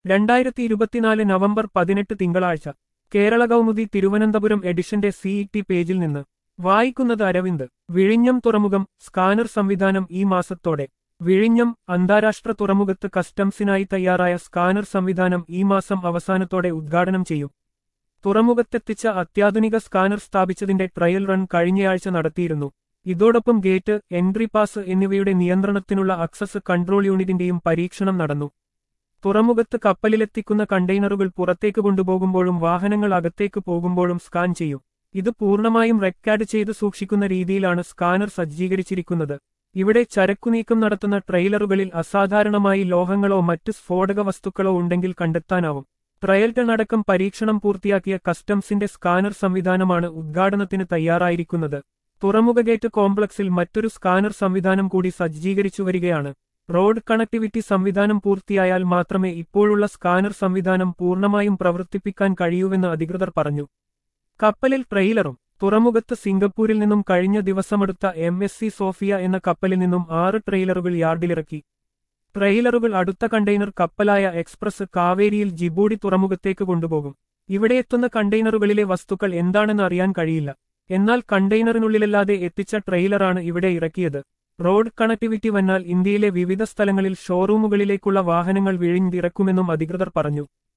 രണ്ടായിരത്തി ഇരുപത്തിനാല് നവംബർ പതിനെട്ട് തിങ്കളാഴ്ച കേരള കൗമുദി തിരുവനന്തപുരം എഡിഷന്റെ സിഇടി പേജിൽ നിന്ന് വായിക്കുന്നത് അരവിന്ദ് വിഴിഞ്ഞം തുറമുഖം സ്കാനർ സംവിധാനം ഈ മാസത്തോടെ വിഴിഞ്ഞം അന്താരാഷ്ട്ര തുറമുഖത്ത് കസ്റ്റംസിനായി തയ്യാറായ സ്കാനർ സംവിധാനം ഈ മാസം അവസാനത്തോടെ ഉദ്ഘാടനം ചെയ്യും തുറമുഖത്തെത്തിച്ച അത്യാധുനിക സ്കാനർ സ്ഥാപിച്ചതിന്റെ ട്രയൽ റൺ കഴിഞ്ഞയാഴ്ച നടത്തിയിരുന്നു ഇതോടൊപ്പം ഗേറ്റ് എൻട്രി പാസ് എന്നിവയുടെ നിയന്ത്രണത്തിനുള്ള അക്സസ് കൺട്രോൾ യൂണിറ്റിന്റെയും പരീക്ഷണം നടന്നു തുറമുഖത്ത് കപ്പലിലെത്തിക്കുന്ന കണ്ടെയ്നറുകൾ പുറത്തേക്ക് കൊണ്ടുപോകുമ്പോഴും വാഹനങ്ങൾ അകത്തേക്ക് പോകുമ്പോഴും സ്കാൻ ചെയ്യും ഇത് പൂർണ്ണമായും റെക്കോർഡ് ചെയ്ത് സൂക്ഷിക്കുന്ന രീതിയിലാണ് സ്കാനർ സജ്ജീകരിച്ചിരിക്കുന്നത് ഇവിടെ ചരക്കുനീക്കം നടത്തുന്ന ട്രെയിലറുകളിൽ അസാധാരണമായി ലോഹങ്ങളോ മറ്റ് സ്ഫോടക വസ്തുക്കളോ ഉണ്ടെങ്കിൽ കണ്ടെത്താനാവും ട്രയൽ ടൺ അടക്കം പരീക്ഷണം പൂർത്തിയാക്കിയ കസ്റ്റംസിന്റെ സ്കാനർ സംവിധാനമാണ് ഉദ്ഘാടനത്തിന് തയ്യാറായിരിക്കുന്നത് തുറമുഖ ഗേറ്റ് കോംപ്ലക്സിൽ മറ്റൊരു സ്കാനർ സംവിധാനം കൂടി സജ്ജീകരിച്ചു വരികയാണ് റോഡ് കണക്ടിവിറ്റി സംവിധാനം പൂർത്തിയായാൽ മാത്രമേ ഇപ്പോഴുള്ള സ്കാനർ സംവിധാനം പൂർണ്ണമായും പ്രവർത്തിപ്പിക്കാൻ കഴിയൂവെന്ന് അധികൃതർ പറഞ്ഞു കപ്പലിൽ ട്രെയിലറും തുറമുഖത്ത് സിംഗപ്പൂരിൽ നിന്നും കഴിഞ്ഞ ദിവസമെടുത്ത എം എസ് സി സോഫിയ എന്ന കപ്പലിൽ നിന്നും ആറ് ട്രെയിലറുകൾ യാർഡിലിറക്കി ട്രെയിലറുകൾ അടുത്ത കണ്ടെയ്നർ കപ്പലായ എക്സ്പ്രസ് കാവേരിയിൽ ജിബൂടി തുറമുഖത്തേക്ക് കൊണ്ടുപോകും ഇവിടെ എത്തുന്ന കണ്ടെയ്നറുകളിലെ വസ്തുക്കൾ എന്താണെന്ന് അറിയാൻ കഴിയില്ല എന്നാൽ കണ്ടെയ്നറിനുള്ളിലല്ലാതെ എത്തിച്ച ട്രെയിലറാണ് ഇവിടെ ഇറക്കിയത് റോഡ് കണക്ടിവിറ്റി വന്നാൽ ഇന്ത്യയിലെ വിവിധ സ്ഥലങ്ങളിൽ ഷോറൂമുകളിലേക്കുള്ള വാഹനങ്ങൾ വിഴിഞ്ഞിറക്കുമെന്നും അധികൃതർ പറഞ്ഞു